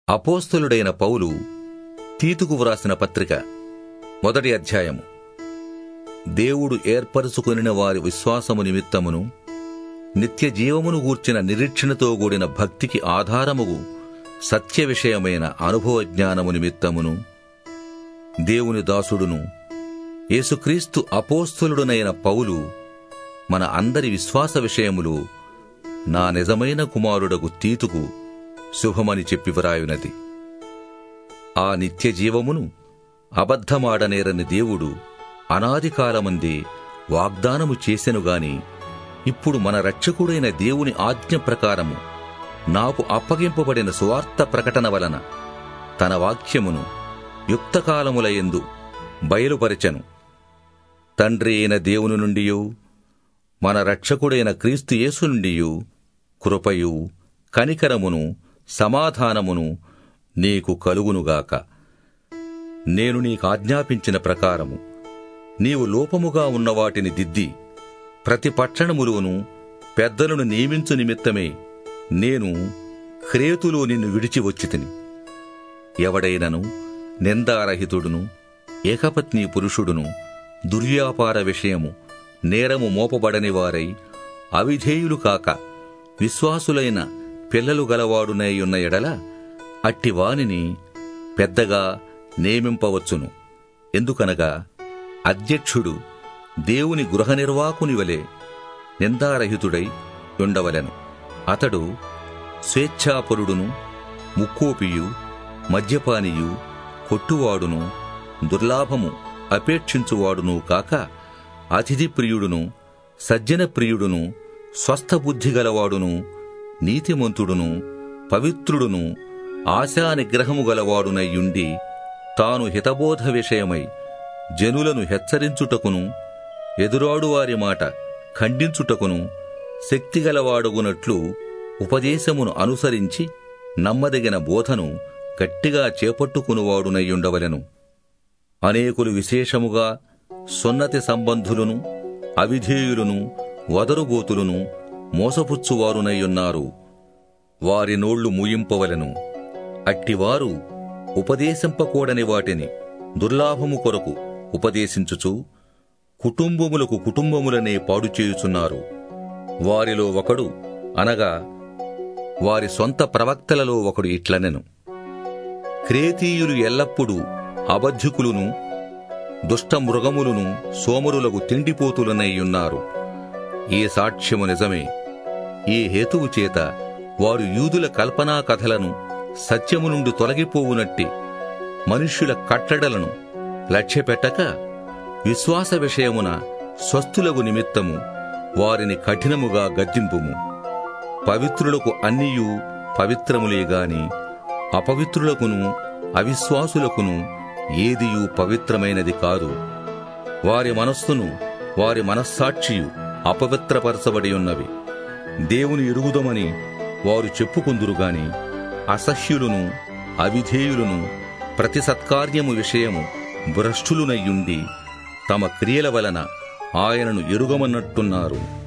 అపోస్తలుడైన పౌలు తీతుకు వ్రాసిన పత్రిక మొదటి అధ్యాయము దేవుడు ఏర్పరచుకొనిన వారి విశ్వాసము నిమిత్తమును నిత్య జీవమును గూర్చిన నిరీక్షణతో కూడిన భక్తికి ఆధారముగు సత్య విషయమైన అనుభవ జ్ఞానము నిమిత్తమును దేవుని దాసుడును యేసుక్రీస్తు అపోస్తలుడునైన పౌలు మన అందరి విశ్వాస విషయములు నా నిజమైన కుమారుడగు తీతుకు శుభమని చెప్పి వ్రాయునది ఆ నిత్య జీవమును అబద్ధమాడనేరని దేవుడు అనాది కాలమందే వాగ్దానము చేసెను గాని ఇప్పుడు మన రక్షకుడైన దేవుని ఆజ్ఞ ప్రకారము నాకు అప్పగింపబడిన సువార్త ప్రకటన వలన తన వాక్యమును యుక్తకాలములయందు బయలుపరచెను తండ్రి అయిన దేవుని నుండియు మన రక్షకుడైన క్రీస్తు యేసు నుండియు కృపయు కనికరమును సమాధానమును నీకు కలుగునుగాక నేను నీకాజ్ఞాపించిన ప్రకారము నీవు లోపముగా ఉన్న వాటిని దిద్ది ప్రతి పట్టణములోను పెద్దలను నియమించు నిమిత్తమే నేను క్రేతులో నిన్ను విడిచి వచ్చితిని ఎవడైనను నిందారహితుడును ఏకపత్ని పురుషుడును దుర్వ్యాపార విషయము నేరము మోపబడని వారై అవిధేయులు కాక విశ్వాసులైన పిల్లలు గలవాడునై ఉన్న ఎడల అట్టి వానిని పెద్దగా నియమింపవచ్చును ఎందుకనగా అధ్యక్షుడు దేవుని గృహ నిర్వాకుని వలె నిందారహితుడై ఉండవలెను అతడు స్వేచ్ఛాపరుడును ముక్కోపియు మద్యపానియు కొట్టువాడును దుర్లాభము అపేక్షించువాడును కాక అతిథి ప్రియుడును సజ్జన ప్రియుడును స్వస్థబుద్ధి గలవాడును నీతిమంతుడును పవిత్రుడును ఆశా నిగ్రహము గలవాడునయ్యుండి తాను హితబోధ విషయమై జనులను హెచ్చరించుటకును ఎదురాడువారి మాట ఖండించుటకును శక్తిగలవాడుగునట్లు ఉపదేశమును అనుసరించి నమ్మదగిన బోధను గట్టిగా చేపట్టుకునివాడునయ్యుండవలెను అనేకులు విశేషముగా సున్నతి సంబంధులను అవిధేయులను వదరుగోతులను మోసపుచ్చువారునయ్యున్నారు వారి నోళ్లు ముయింపవలెను అట్టివారు ఉపదేశింపకూడని వాటిని దుర్లాభము కొరకు ఉపదేశించుచు కుటుంబములకు కుటుంబములనే పాడుచేయుచున్నారు వారిలో ఒకడు అనగా వారి సొంత ప్రవక్తలలో ఒకడు ఇట్లనెను క్రేతీయులు ఎల్లప్పుడూ అబద్ధికులును దుష్ట మృగములను సోమరులకు తిండిపోతులనయ్యున్నారు ఈ సాక్ష్యము నిజమే ఈ హేతువు చేత వారు యూదుల కల్పనా కథలను సత్యము నుండి తొలగిపోవునట్టి మనుష్యుల కట్టడలను లక్ష్యపెట్టక విశ్వాస విషయమున స్వస్థులగు నిమిత్తము వారిని కఠినముగా గద్దింపుము పవిత్రులకు అన్నియు పవిత్రములే గాని అపవిత్రులకును అవిశ్వాసులకును ఏదియు పవిత్రమైనది కాదు వారి మనస్సును వారి మనస్సాక్షియు అపవిత్రపరచబడి ఉన్నవి దేవుని ఎరుగుదమని వారు చెప్పుకుందురు గాని అసహ్యులను అవిధేయులను ప్రతి సత్కార్యము విషయము భ్రష్టులునయ్యుండి తమ క్రియల వలన ఆయనను ఎరుగమన్నట్టున్నారు